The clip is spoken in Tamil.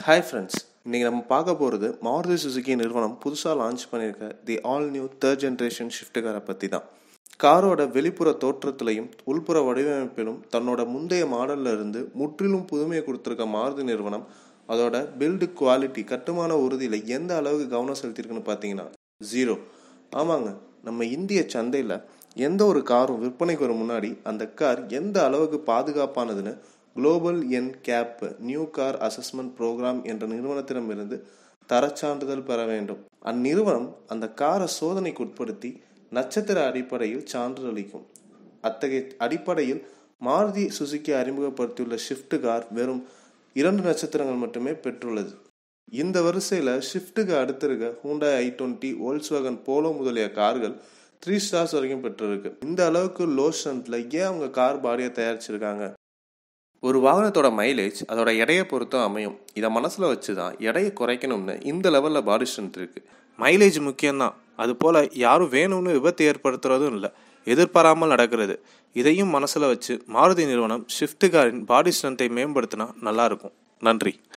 ஹாய் ஃப்ரெண்ட்ஸ் இன்றைக்கி நம்ம பார்க்க போகிறது மாருதி சுசுகி நிறுவனம் புதுசாக லான்ச் பண்ணியிருக்க the all new third generation Swift காரை பற்றி தான் காரோட வெளிப்புற தோற்றத்திலையும் உள்புற வடிவமைப்பிலும் தன்னோட முந்தைய மாடல்ல இருந்து முற்றிலும் புதுமையை கொடுத்துருக்க மாருதி நிறுவனம் அதோட பில்டு குவாலிட்டி கட்டுமான உறுதியில் எந்த அளவுக்கு கவனம் செலுத்தியிருக்குன்னு பார்த்தீங்கன்னா ஜீரோ ஆமாங்க நம்ம இந்திய சந்தையில் எந்த ஒரு காரும் விற்பனைக்கு வரும் முன்னாடி அந்த கார் எந்த அளவுக்கு பாதுகாப்பானதுன்னு Global NCAP new car assessment programme என்ற நிறுவனத்திடமிருந்து தரச்சான்றிதழ் பெற வேண்டும் அந்நிறுவனம் அந்த காரை சோதனைக்கு உட்படுத்தி நட்சத்திர அடிப்படையில் சான்றிதழிக்கும் அத்தகைய அடிப்படையில் மாருதி சுசுகி அறிமுகப்படுத்தியுள்ள ஷிஃப்ட் கார் வெறும் இரண்டு நட்சத்திரங்கள் மட்டுமே பெற்றுள்ளது இந்த வரிசையில் ஷிஃப்ட்டுக்கு அடுத்திருக்க ஹூண்டா ஐ டுவெண்ட்டி வேகன் போலோ முதலிய கார்கள் த்ரீ ஸ்டார்ஸ் வரைக்கும் பெற்றிருக்கு இந்த அளவுக்கு லோ ஸ்ட்ரென்த்தில் ஏன் அவங்க கார் பாடியை தயாரிச்சிருக்காங்க ஒரு வாகனத்தோட மைலேஜ் அதோட எடையை பொறுத்தும் அமையும் இதை மனசில் வச்சு தான் எடையை குறைக்கணும்னு இந்த லெவலில் பாடி ஸ்ட்ரென்த் இருக்குது மைலேஜ் முக்கியம்தான் அது போல் யாரும் வேணும்னு விபத்து ஏற்படுத்துறதும் இல்லை எதிர்பாராமல் நடக்கிறது இதையும் மனசில் வச்சு மாருதி நிறுவனம் ஷிஃப்ட் காரின் பாடி ஸ்ட்ரென்த்தை மேம்படுத்தினா நல்லாயிருக்கும் நன்றி